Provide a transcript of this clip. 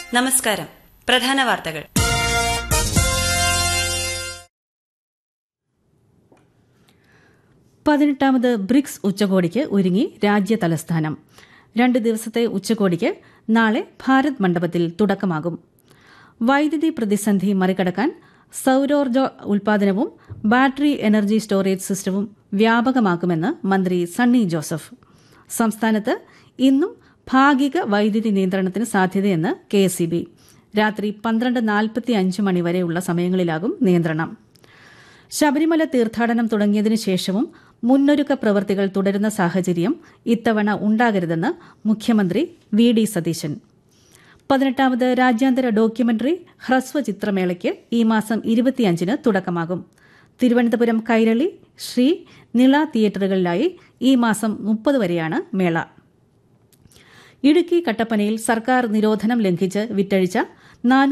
നമസ്കാരം പ്രധാന വാർത്തകൾ പതിനെട്ടാമത് ബ്രിക്സ് ഉച്ചകോടിക്ക് ഒരുങ്ങി രാജ്യ തലസ്ഥാനം രണ്ട് ദിവസത്തെ ഉച്ചകോടിക്ക് നാളെ ഭാരത് മണ്ഡപത്തിൽ തുടക്കമാകും വൈദ്യുതി പ്രതിസന്ധി മറികടക്കാൻ സൌരോർജ്ജ ഉൽപാദനവും ബാറ്ററി എനർജി സ്റ്റോറേജ് സിസ്റ്റവും വ്യാപകമാക്കുമെന്ന് മന്ത്രി സണ്ണി ജോസഫ് സംസ്ഥാനത്ത് ഇന്നും ഭാഗിക വൈദ്യുതി നിയന്ത്രണത്തിന് സാധ്യതയെന്ന് കെ എസ് രാത്രി പന്ത്രണ്ട് നാൽപ്പത്തി അഞ്ച് മണിവരെയുള്ള സമയങ്ങളിലാകും നിയന്ത്രണം ശബരിമല തീർത്ഥാടനം തുടങ്ങിയതിനു ശേഷവും മുന്നൊരുക്ക പ്രവൃത്തികൾ തുടരുന്ന സാഹചര്യം ഇത്തവണ ഉണ്ടാകരുതെന്ന് മുഖ്യമന്ത്രി വി ഡി സതീശൻ പതിനെട്ടാമത് രാജ്യാന്തര ഡോക്യുമെന്ററി ഹ്രസ്വ ചിത്രമേളയ്ക്ക് ഈ മാസം ഇരുപത്തിയഞ്ചിന് തുടക്കമാകും തിരുവനന്തപുരം കൈരളി ശ്രീ നിള തിയേറ്ററുകളിലായി ഈ മാസം മുപ്പത് വരെയാണ് മേള ഇടുക്കി കട്ടപ്പനയിൽ സർക്കാർ നിരോധനം ലംഘിച്ച് വിറ്റഴിച്ച